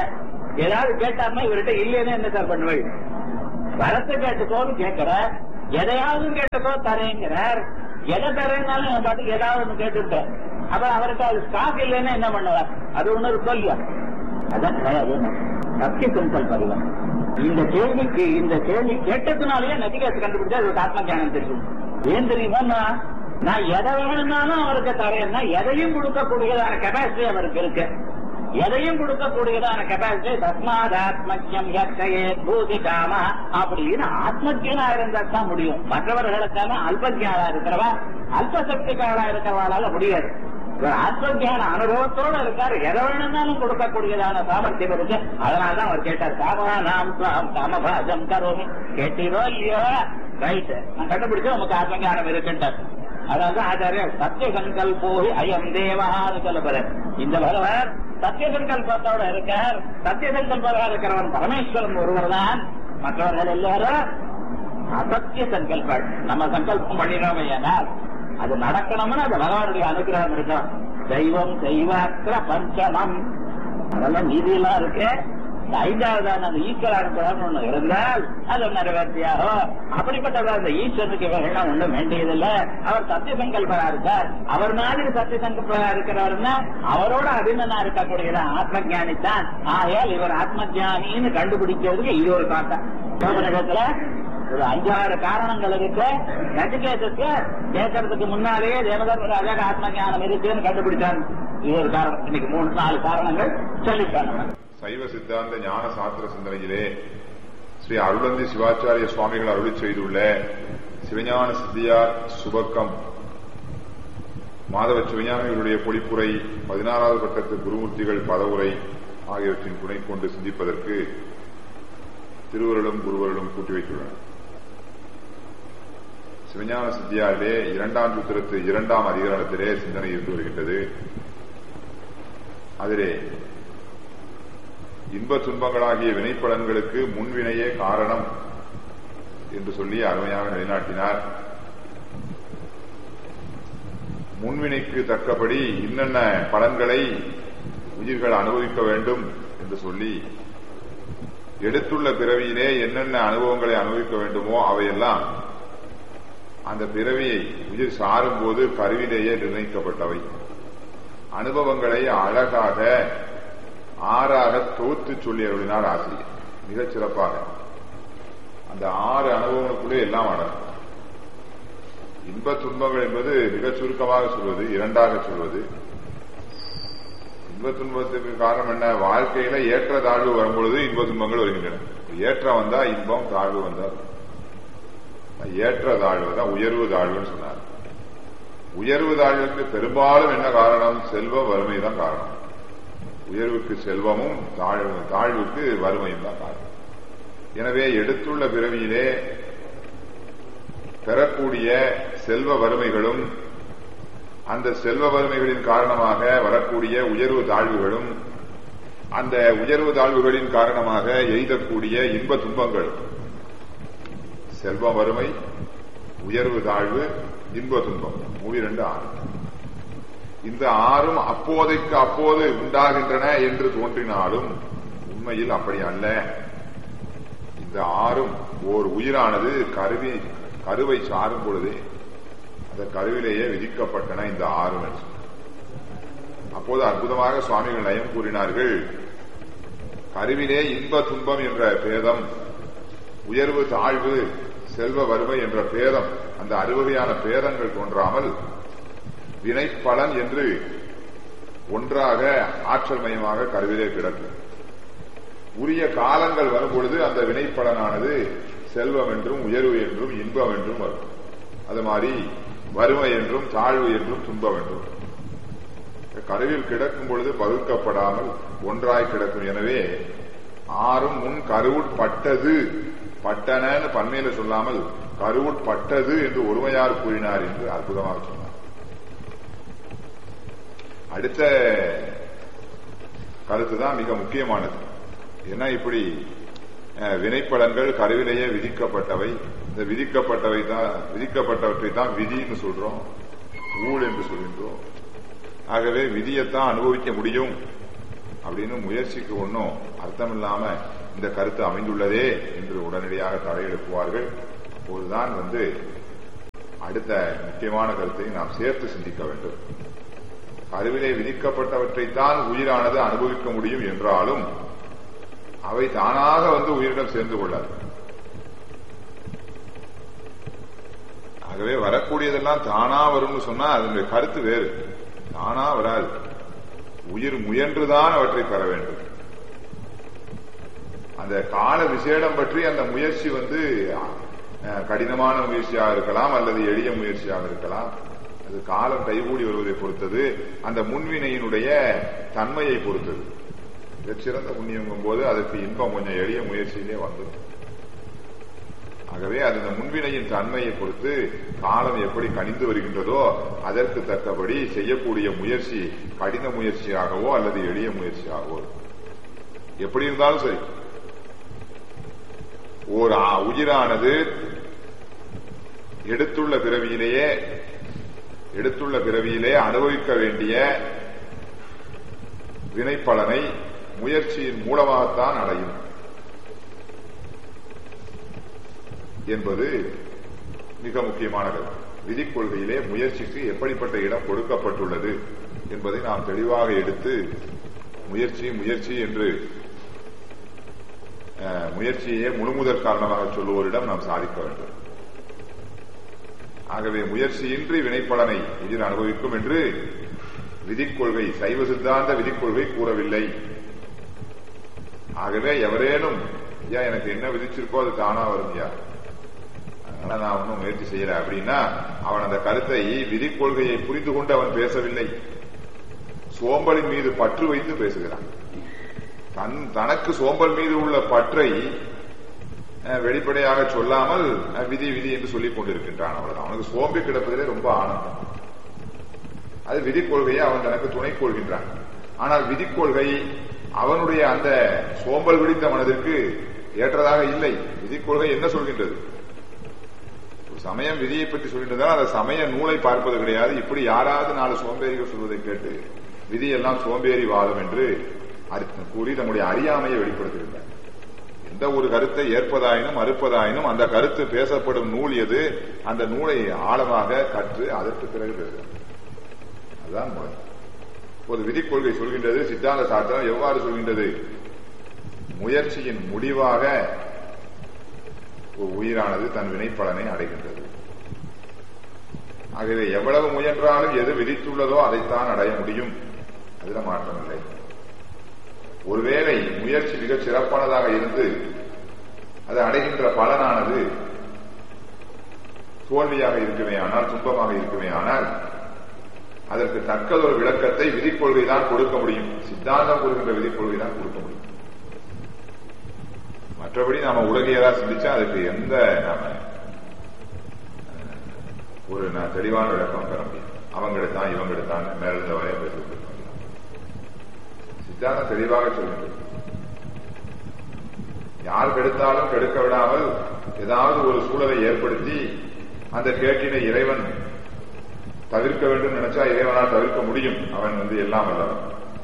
ஏதாவது கேட்டாருன்னா இவர்கிட்ட இல்லைன்னு என்ன சார் பண்ணுவேன் வரத்து கேட்டுக்கோன்னு கேட்கிற எதையாவது கேட்டுக்கோ தரேங்கிறார் எதை தரேன்னாலும் என் பாட்டுக்கு ஏதாவது ஒண்ணு கேட்டுட்டேன் அப்ப அவருக்கு அது ஸ்டாக் இல்லைன்னா என்ன பண்ணுவார் அது ஒண்ணு இருக்கோ இல்லையா அதான் கிடையாது சத்திய சங்கல்பம் இந்த கேள்விக்கு இந்த கேள்வி கேட்டதுனாலேயே நதிகாசு கண்டுபிடிச்சா அது ஆத்ம ஞானம் தெரியும் ஏன் தெரியுமா நான் எதை வேணும்னாலும் அவருக்கு தரேன்னா எதையும் கொடுக்கக்கூடியதான கெப்பாசிட்டி அவருக்கு இருக்கு எதையும் கொடுக்கக்கூடியதான கெப்பாசிட்டி தஸ்மாதாத்மஜம் யக்கையே பூதி காம அப்படின்னு ஆத்மஜனா இருந்தா தான் முடியும் மற்றவர்களுக்கான அல்பஜானா இருக்கிறவா அல்பசக்திக்காரா இருக்கிறவாளால முடியாது இவர் ஆத்மஜான அனுபவத்தோட இருக்காரு எதை வேணும்னாலும் கொடுக்கக்கூடியதான சாமர்த்தியம் இருக்கு அதனாலதான் அவர் கேட்டார் காமா நாம் காமபாஜம் கரோமி கேட்டீரோ இல்லையோ ரைட் நான் கண்டுபிடிச்சு உமக்கு ஆத்மஞானம் இருக்குன்ட்டார் அதாவது ஆச்சாரிய சத்திய சங்கல்போகி அயம் தேவஹான்னு சொல்லப்படுற இந்த பகவான் சத்திய சங்கல்பத்தோட இருக்கார் சத்திய சங்கல்பதா இருக்கிறவன் பரமேஸ்வரன் ஒருவர் தான் மற்றவர்கள் எல்லாரும் அசத்திய சங்கல்பம் நம்ம சங்கல்பம் பண்ணினோம் ஏனால் அது நடக்கணும்னு அது பகவானுடைய அனுகிரகம் இருக்கும் தெய்வம் தெய்வாத்திர பஞ்சமம் அதெல்லாம் நீதியெல்லாம் இருக்கு இந்த ஐந்தாவதான அந்த ஈஸ்வரானுகிரகம் ஒண்ணு இருந்தால் அது நிறைவேற்றியாகும் அப்படிப்பட்டதா அந்த ஈஸ்வரனுக்கு இவர்கள்லாம் ஒண்ணும் வேண்டியதில்லை அவர் சத்திய சங்கல்பரா இருக்கார் அவர் மாதிரி சத்திய சங்கல்பரா இருக்கிறாருன்னா அவரோட அபிமனா இருக்கக்கூடியதா ஆத்ம ஞானித்தான் ஆகையால் இவர் ஆத்ம ஞானின்னு கண்டுபிடிக்கிறதுக்கு இது ஒரு காட்டம் சோபனிடத்துல ஒரு அஞ்சாறு காரணங்கள் இருக்கு நச்சிகேதத்துக்கு கேட்கறதுக்கு முன்னாலேயே தேவதர்மராஜா ஆத்ம ஞானம் இருக்குன்னு கண்டுபிடிச்சான் இது ஒரு காரணம் இன்னைக்கு மூணு நாலு காரணங்கள் சொல்லிட்டாங்க சைவ சித்தாந்த ஞான சாஸ்திர சிந்தனையிலே ஸ்ரீ அருளந்தி சிவாச்சாரிய சுவாமிகள் அருளி செய்துள்ள சிவஞான சித்தியார் சுபக்கம் மாதவ சிவஞானிகளுடைய பொழிப்புரை பதினாறாவது பட்டத்து குருமூர்த்திகள் பதவுரை ஆகியவற்றின் துணை கொண்டு சிந்திப்பதற்கு திருவருளும் குருவருளும் கூட்டி வைத்துள்ளனர் சிவஞான சித்தியாரிலே இரண்டாம் சூத்திரத்து இரண்டாம் அதிகாரத்திலே சிந்தனை இருந்து வருகின்றது அதிலே இன்ப துன்பங்களாகிய வினைப்பலன்களுக்கு முன்வினையே காரணம் என்று சொல்லி அருமையாக நிலைநாட்டினார் முன்வினைக்கு தக்கபடி இன்னென்ன பலன்களை உயிர்கள் அனுபவிக்க வேண்டும் என்று சொல்லி எடுத்துள்ள பிறவியிலே என்னென்ன அனுபவங்களை அனுபவிக்க வேண்டுமோ அவையெல்லாம் அந்த பிறவியை உயிர் சாரும் போது கருவிலேயே நிர்ணயிக்கப்பட்டவை அனுபவங்களை அழகாக ஆறாக தொகுத்து சொல்லி அருளினார் ஆசிரியர் மிகச் சிறப்பாக அந்த ஆறு அனுபவங்களுக்குள்ளே எல்லாம் அடங்கும் இன்ப துன்பங்கள் என்பது மிகச் சுருக்கமாக சொல்வது இரண்டாக சொல்வது இன்ப துன்பத்துக்கு காரணம் என்ன வாழ்க்கையில ஏற்ற தாழ்வு வரும்பொழுது இன்ப துன்பங்கள் வருகின்றன ஏற்றம் வந்தா இன்பம் தாழ்வு வந்தா ஏற்ற தாழ்வு தான் உயர்வு தாழ்வுன்னு சொன்னார் உயர்வு தாழ்வுக்கு பெரும்பாலும் என்ன காரணம் செல்வ வறுமை தான் காரணம் உயர்வுக்கு செல்வமும் தாழ்வு தாழ்வுக்கு வறுமையும் தான் காரணம் எனவே எடுத்துள்ள பிறவியிலே பெறக்கூடிய செல்வ வறுமைகளும் அந்த செல்வ வறுமைகளின் காரணமாக வரக்கூடிய உயர்வு தாழ்வுகளும் அந்த உயர்வு தாழ்வுகளின் காரணமாக எய்தக்கூடிய இன்ப துன்பங்கள் செல்வ வறுமை உயர்வு தாழ்வு இன்ப துன்பம் மூவி ரெண்டு ஆறு இந்த ஆறும் அப்போதைக்கு அப்போது உண்டாகின்றன என்று தோன்றினாலும் உண்மையில் அப்படி அல்ல இந்த ஆறும் ஓர் உயிரானது கருவி கருவை சாரும் பொழுதே அந்த கருவிலேயே விதிக்கப்பட்டன இந்த ஆறும் என்று அப்போது அற்புதமாக சுவாமிகள் நயம் கூறினார்கள் கருவிலே இன்ப துன்பம் என்ற பேதம் உயர்வு தாழ்வு செல்வ வறுமை என்ற பேதம் அந்த அறுவகையான பேதங்கள் தோன்றாமல் வினைப்பலன் என்று ஒன்றாக ஆற்றல் மயமாக கருவிலே கிடக்கும் உரிய காலங்கள் வரும்பொழுது அந்த வினைப்பலனானது செல்வம் என்றும் உயர்வு என்றும் இன்பம் என்றும் வரும் அது மாதிரி வறுமை என்றும் தாழ்வு என்றும் துன்பம் என்றும் கருவில் கிடக்கும் பொழுது பகுக்கப்படாமல் ஒன்றாய் கிடக்கும் எனவே ஆறும் முன் கருவுட்பட்டது பட்டனன்னு பன்மையில சொல்லாமல் கருவுட்பட்டது என்று ஒருமையார் கூறினார் என்று அற்புதமாக சொன்னார் அடுத்த கருத்து தான் மிக முக்கியமானது ஏன்னா இப்படி வினைப்பலன்கள் கருவிலேயே விதிக்கப்பட்டவை இந்த விதிக்கப்பட்டவை தான் விதிக்கப்பட்டவற்றை தான் விதின்னு சொல்றோம் ஊழ் என்று சொல்கின்றோம் ஆகவே விதியைத்தான் அனுபவிக்க முடியும் அப்படின்னு முயற்சிக்கு ஒன்றும் அர்த்தம் இல்லாம இந்த கருத்து அமைந்துள்ளதே என்று உடனடியாக தலையெழுப்புவார்கள் அப்போதுதான் வந்து அடுத்த முக்கியமான கருத்தை நாம் சேர்த்து சிந்திக்க வேண்டும் கருவிலே விதிக்கப்பட்டவற்றைத்தான் உயிரானது அனுபவிக்க முடியும் என்றாலும் அவை தானாக வந்து உயிரிடம் சேர்ந்து கொள்ளாது ஆகவே வரக்கூடியதெல்லாம் தானா வரும்னு சொன்னா அதனுடைய கருத்து வேறு தானா வராது உயிர் முயன்றுதான் அவற்றை பெற வேண்டும் அந்த கால விசேடம் பற்றி அந்த முயற்சி வந்து அஹ், கடினமான முயற்சியாக இருக்கலாம் அல்லது எளிய முயற்சியாக இருக்கலாம் அது காலம் கைகூடி வருவதை பொறுத்தது அந்த முன்வினையினுடைய தன்மையை பொறுத்தது மிகச்சிறந்த புண்ணியம் போது அதற்கு இன்பம் கொஞ்சம் எளிய முயற்சியிலே வந்துடும் ஆகவே அது இந்த முன்வினையின் தன்மையை பொறுத்து காலம் எப்படி கணிந்து வருகின்றதோ அதற்கு தக்கபடி செய்யக்கூடிய முயற்சி கடின முயற்சியாகவோ அல்லது எளிய முயற்சியாகவோ இருக்கும். எப்படி இருந்தாலும் சரி ஓர் ஆ- உயிரானது எடுத்துள்ள பிறவியிலேயே எடுத்துள்ள பிறவியிலே அனுபவிக்க வேண்டிய வினைப்பலனை முயற்சியின் மூலமாகத்தான் அடையும் என்பது மிக முக்கியமான கருத்து விதிக் கொள்கையிலே முயற்சிக்கு எப்படிப்பட்ட இடம் கொடுக்கப்பட்டுள்ளது என்பதை நாம் தெளிவாக எடுத்து முயற்சி முயற்சி என்று அஹ், முயற்சியே முழுமுதற் காரணமாக சொல்லுவோரிடம் நாம் சாதிக்க வேண்டும் ஆகவே முயற்சியின்றி வினைப்பலனை உயிர் அனுபவிக்கும் என்று விதிக் கொள்கை சைவ சித்தாந்த விதிக் கொள்கை கூறவில்லை ஆகவே எவரேனும் ஐயா எனக்கு என்ன விதிச்சிருக்கோ அது தானா வரும் ஐயா அதனால நான் ஒன்றும் முயற்சி செய்யல அப்படின்னா அவன் அந்த கருத்தை விதிக் கொள்கையை புரிந்து கொண்டு அவன் பேசவில்லை சோம்பலின் மீது பற்று வைத்து பேசுகிறான் தன் தனக்கு சோம்பல் மீது உள்ள பற்றை அஹ், வெளிப்படையாக சொல்லாமல் அஹ், விதி விதி என்று சொல்லிக் கொண்டிருக்கின்றான் அவ்வளவுதான் அவனுக்கு சோம்பி கிடப்பதிலே ரொம்ப ஆனந்தம் அது விதிக் கொள்கையை அவன் தனக்கு துணை கொள்கின்றான் ஆனால் விதிக் கொள்கை அவனுடைய அந்த சோம்பல் பிடித்த மனதிற்கு ஏற்றதாக இல்லை விதிக் கொள்கை என்ன சொல்கின்றது ஒரு சமயம் விதியை பற்றி சொல்கின்றதால் அந்த சமய நூலை பார்ப்பது கிடையாது இப்படி யாராவது நாலு சோம்பேறிகள் சொல்வதை கேட்டு விதியெல்லாம் சோம்பேறி வாழும் என்று அறி- கூறி நம்முடைய அறியாமையை வெளிப்படுத்துகின்றார் எந்த ஒரு கருத்தை ஏற்பதாயினும் மறுப்பதாயினும் அந்த கருத்து பேசப்படும் நூல் எது அந்த நூலை ஆழமாக கற்று அதற்கு பிறகு பேசுகிறார் அதுதான் முறை இப்போது விதிக் கொள்கை சொல்கின்றது சித்தாந்த சாஸ்திரம் எவ்வாறு சொல்கின்றது முயற்சியின் முடிவாக ஒரு உயிரானது தன் வினைப்பலனை அடைகின்றது ஆகவே எவ்வளவு முயன்றாலும் எது விதித்துள்ளதோ அதைத்தான் அடைய முடியும் அதுல மாற்றமில்லை ஒருவேளை முயற்சி மிகச் சிறப்பானதாக இருந்து அது அடைகின்ற பலனானது தோல்வியாக இருக்குமே ஆனால் துன்பமாக இருக்குமே ஆனால் அதற்கு தக்கதொரு விளக்கத்தை விதிக் கொள்கை தான் கொடுக்க முடியும் சித்தாந்தம் கூறுகின்ற விதிக் கொள்கை தான் கொடுக்க முடியும் மற்றபடி நாம உலகியதா சிந்திச்சா அதுக்கு எந்த நாம அஹ், ஒரு ந- தெளிவான விளக்கம் பெற முடியும் அவங்கெடுத்தான் இவங்கெடுத்தான் மேலிருந்த வரைய பேசிட்டு சித்தாந்தம் தெளிவாக சொல்கின்றது யார் கெடுத்தாலும் கெடுக்க விடாமல் ஏதாவது ஒரு சூழலை ஏற்படுத்தி அந்த கேட்டினை இறைவன் தவிர்க்க வேண்டும் நினைச்சா இறைவனால் தவிர்க்க முடியும் அவன் வந்து எல்லாம் வல்லவன்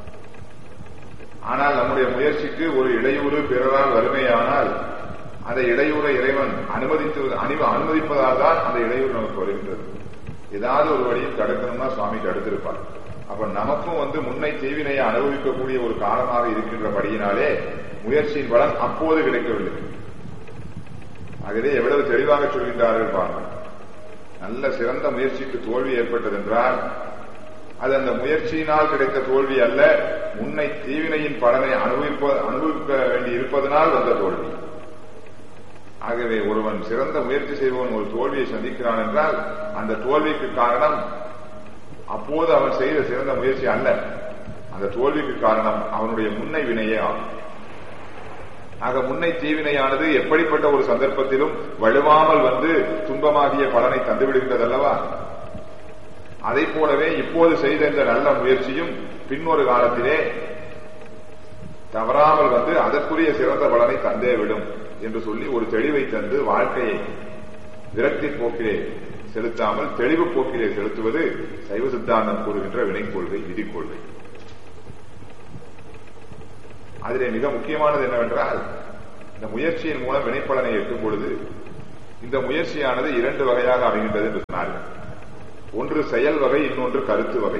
ஆனால் நம்முடைய முயற்சிக்கு ஒரு இடையூறு பிறரால் வறுமையானால் அந்த இடையூறை இறைவன் அனுமதித்து அனு- அனுமதிப்பதால் தான் அந்த இடையூறு நமக்கு வருகின்றது ஏதாவது ஒரு வழியில் தடுக்கணும்னா சுவாமி தடுத்திருப்பார் அப்ப நமக்கும் வந்து முன்னை தீவினையை அனுபவிக்கக்கூடிய ஒரு காலமாக இருக்கின்றபடியினாலே முயற்சியின் பலன் அப்போது கிடைக்கவில்லை ஆகவே எவ்வளவு தெளிவாக சொல்கின்றார்கள் பாருங்கள் நல்ல சிறந்த முயற்சிக்கு தோல்வி ஏற்பட்டதென்றால் அது அந்த முயற்சியினால் கிடைத்த தோல்வி அல்ல முன்னை தீவினையின் பலனை அனுபவிப்ப அனுபவிக்க வேண்டி இருப்பதனால் வந்த தோல்வி ஆகவே ஒருவன் சிறந்த முயற்சி செய்பவன் ஒரு தோல்வியை சந்திக்கிறான் என்றால் அந்த தோல்விக்கு காரணம் அப்போது அவன் செய்த சிறந்த முயற்சி அல்ல அந்த தோல்விக்கு காரணம் அவனுடைய முன்னை வினையே ஆகும் ஆக முன்னை தீவினையானது எப்படிப்பட்ட ஒரு சந்தர்ப்பத்திலும் வலுவாமல் வந்து துன்பமாகிய பலனை தந்துவிடுகின்றதல்லவா அதை போலவே இப்போது செய்த இந்த நல்ல முயற்சியும் பின்னொரு காலத்திலே தவறாமல் வந்து அதற்குரிய சிறந்த பலனை தந்தே விடும் என்று சொல்லி ஒரு தெளிவை தந்து வாழ்க்கையை விரக்தி போக்கிலே செலுத்தாமல் தெளிவு போக்கிலே செலுத்துவது சைவ சித்தாந்தம் கூறுகின்ற வினைக் கொள்கை விதிக் கொள்கை அதிலே மிக முக்கியமானது என்னவென்றால் இந்த முயற்சியின் மூலம் வினைப்பலனை எட்டும் பொழுது இந்த முயற்சியானது இரண்டு வகையாக அமைகின்றது என்று சொன்னார்கள் ஒன்று செயல் வகை இன்னொன்று கருத்து வகை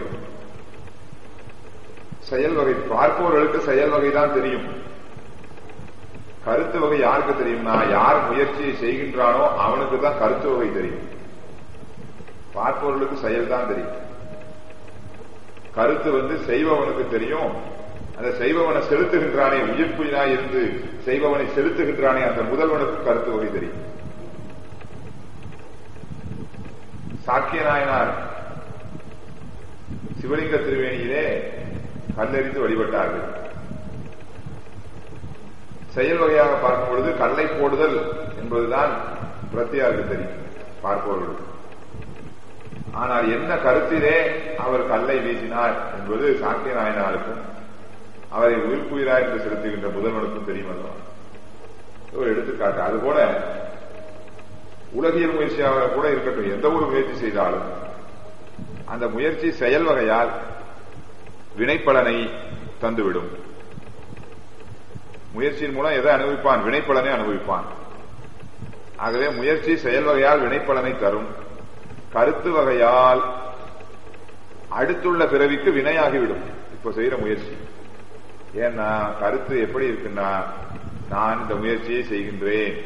செயல் வகை பார்ப்பவர்களுக்கு செயல் வகை தான் தெரியும் கருத்து வகை யாருக்கு தெரியும்னா யார் முயற்சியை செய்கின்றானோ அவனுக்கு தான் கருத்து வகை தெரியும் பார்ப்பவர்களுக்கு செயல் தான் தெரியும் கருத்து வந்து செய்பவனுக்கு தெரியும் அந்த செய்பவனை செலுத்துகின்றானே உயிர்ப்புயினாய் இருந்து செய்பவனை செலுத்துகின்றானே அந்த முதல்வனுக்கு கருத்து வகை தெரியும் சாக்கிய நாயனார் சிவலிங்க திருவேணியிலே கல்லெறிந்து வழிபட்டார்கள் செயல் வகையாக பார்க்கும் பொழுது கல்லை போடுதல் என்பதுதான் பிரத்தியாருக்கு தெரியும் பார்ப்பவர்களுக்கு ஆனால் என்ன கருத்திலே அவர் கல்லை வீசினார் என்பது சாக்கிய நாயனாருக்கும் அவரை உயிர்ப்புயிரா என்று செலுத்துகின்ற முதல்வனுக்கும் தெரியும் அல்லவா ஒரு எடுத்துக்காட்டு அதுபோல உலகியல் முயற்சியாக கூட இருக்கட்டும் எந்த ஒரு முயற்சி செய்தாலும் அந்த முயற்சி செயல் வகையால் வினைப்பலனை தந்துவிடும் முயற்சியின் மூலம் எதை அனுபவிப்பான் வினைப்பலனை அனுபவிப்பான் ஆகவே முயற்சி செயல் வகையால் வினைப்பலனை தரும் கருத்து வகையால் அடுத்துள்ள பிறவிக்கு வினையாகிவிடும் இப்ப செய்யற முயற்சி ஏன்னா கருத்து எப்படி இருக்குன்னா நான் இந்த முயற்சியை செய்கின்றேன்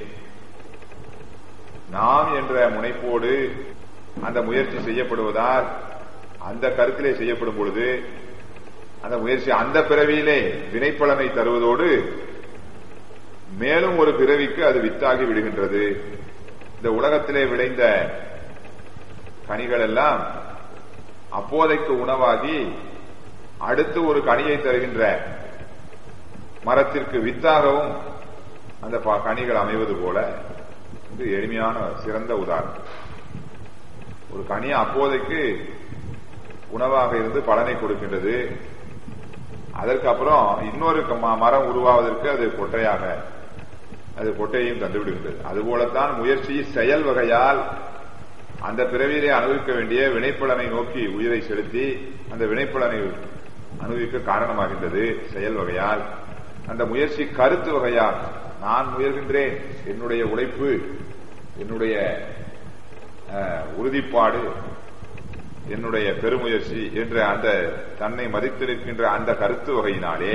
நாம் என்ற முனைப்போடு அந்த முயற்சி செய்யப்படுவதால் அந்த கருத்திலே செய்யப்படும் பொழுது அந்த முயற்சி அந்த பிறவியிலே வினைப்பலனை தருவதோடு மேலும் ஒரு பிறவிக்கு அது வித்தாகி விடுகின்றது இந்த உலகத்திலே விளைந்த கனிகள் எல்லாம் அப்போதைக்கு உணவாகி அடுத்து ஒரு கனியை தருகின்ற மரத்திற்கு வித்தாகவும் அந்த கனிகள் அமைவது போல இது எளிமையான சிறந்த உதாரணம் ஒரு கனி அப்போதைக்கு உணவாக இருந்து பலனை கொடுக்கின்றது அதற்கு அப்புறம் இன்னொரு மரம் உருவாவதற்கு அது கொட்டையாக அது கொட்டையையும் தந்துவிடுகின்றது அதுபோலத்தான் முயற்சி செயல் வகையால் அந்த பிறவியிலே அனுபவிக்க வேண்டிய வினைப்பலனை நோக்கி உயிரை செலுத்தி அந்த வினைப்பலனை அனுபவிக்க காரணமாகின்றது செயல் வகையால் அந்த முயற்சி கருத்து வகையால் நான் முயல்கின்றேன் என்னுடைய உழைப்பு என்னுடைய உறுதிப்பாடு என்னுடைய பெருமுயற்சி என்ற அந்த தன்னை மதித்து நிற்கின்ற அந்த கருத்து வகையினாலே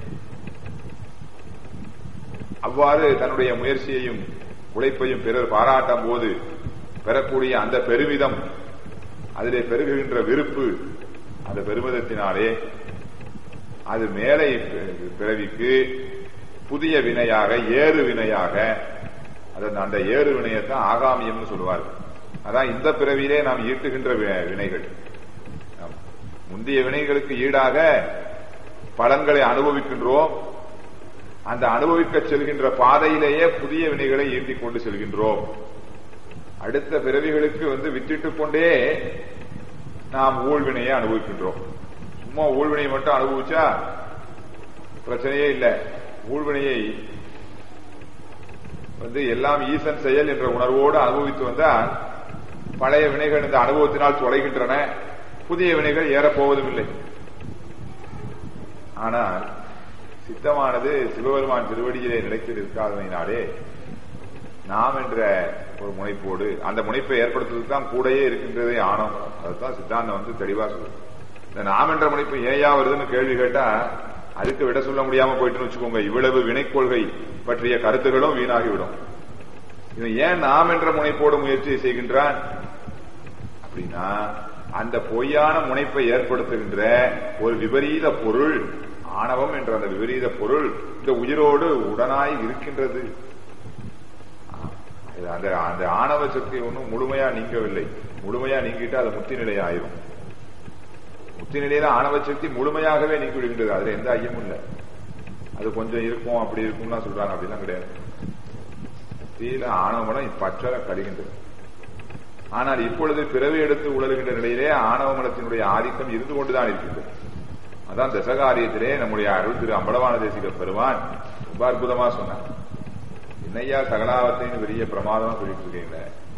அவ்வாறு தன்னுடைய முயற்சியையும் உழைப்பையும் பிறர் பாராட்டும் போது பெறக்கூடிய அந்த பெருமிதம் அதிலே பெருகுகின்ற விருப்பு அந்த பெருமிதத்தினாலே அது மேலை பிறவிக்கு புதிய வினையாக ஏறு வினையாக அந்த ஏறு வினையத்தான் ஆகாமியம்னு சொல்லுவார்கள் அதான் இந்த பிறவியிலே நாம் ஈட்டுகின்ற வினைகள் முந்தைய வினைகளுக்கு ஈடாக பலன்களை அனுபவிக்கின்றோம் அந்த அனுபவிக்க செல்கின்ற பாதையிலேயே புதிய வினைகளை ஈட்டிக் கொண்டு செல்கின்றோம் அடுத்த பிறவிகளுக்கு வந்து வித்திட்டு கொண்டே நாம் ஊழ்வினையை அனுபவிக்கின்றோம் சும்மா ஊழ்வினையை மட்டும் அனுபவிச்சா பிரச்சனையே இல்லை ஊழ்வினையை வந்து எல்லாம் ஈசன் செயல் என்ற உணர்வோடு அனுபவித்து வந்தால் பழைய வினைகள் இந்த அனுபவத்தினால் தொலைகின்றன புதிய வினைகள் ஏறப்போவதும் இல்லை ஆனால் சித்தமானது சிவபெருமான் திருவடியிலே நிலைத்து நிற்காதமையினாலே நாம் என்ற ஒரு முனைப்போடு அந்த முனைப்பை ஏற்படுத்துவதற்கு தான் கூடயே இருக்கின்றதே ஆணவம் அதுதான் சித்தாந்தம் வந்து தெளிவா சொல்லுது இந்த நாம் என்ற முனைப்பு ஏயா வருதுன்னு கேள்வி கேட்டா அதுக்கு விட சொல்ல முடியாம போயிட்டுன்னு வச்சுக்கோங்க இவ்வளவு வினைக்கொள்கை பற்றிய கருத்துகளும் வீணாகிவிடும் இவன் ஏன் நாம் என்ற முனைப்போடு முயற்சியை செய்கின்றான் அப்படின்னா அந்த பொய்யான முனைப்பை ஏற்படுத்துகின்ற ஒரு விபரீத பொருள் ஆணவம் என்ற அந்த விபரீத பொருள் இந்த உயிரோடு உடனாய் இருக்கின்றது அந்த அந்த ஆணவ சக்தி ஒன்றும் முழுமையா நீங்கவில்லை முழுமையா நீங்கிட்டு அது முத்தி நிலை ஆயிரும் முத்தி நிலையில ஆணவ சக்தி முழுமையாகவே நீக்கி விடுகின்றது அதுல எந்த ஐயமும் இல்லை அது கொஞ்சம் இருக்கும் அப்படி இருக்கும்னா சொல்றாங்க அப்படிலாம் கிடையாது முத்தியில ஆணவமனம் பற்றற கருகின்றது ஆனால் இப்பொழுது பிறவி எடுத்து உழல்கின்ற நிலையிலே ஆணவ மனத்தினுடைய ஆதிக்கம் இருந்து கொண்டுதான் இருக்கின்றது அதான் தசகாரியத்திலே நம்முடைய அருள் திரு அம்பலவான தேசிக பெருமான் ரொம்ப அற்புதமா சொன்னார் என்னையா சகலாவத்தைன்னு பெரிய பிரமாதமா சொல்லிட்டு இருக்கீங்க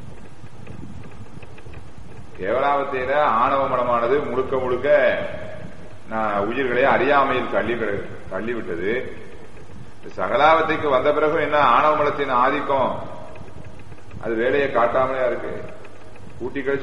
கேவலாவத்தையில ஆணவ மனமானது முழுக்க முழுக்க உயிர்களை அறியாமையில் தள்ளி தள்ளிவிட்டது சகலாவத்தைக்கு வந்த பிறகும் என்ன ஆணவ மலத்தின் ஆதிக்கம் அது வேலையை காட்டாமலையா இருக்கு கூட்டி கழிச்சு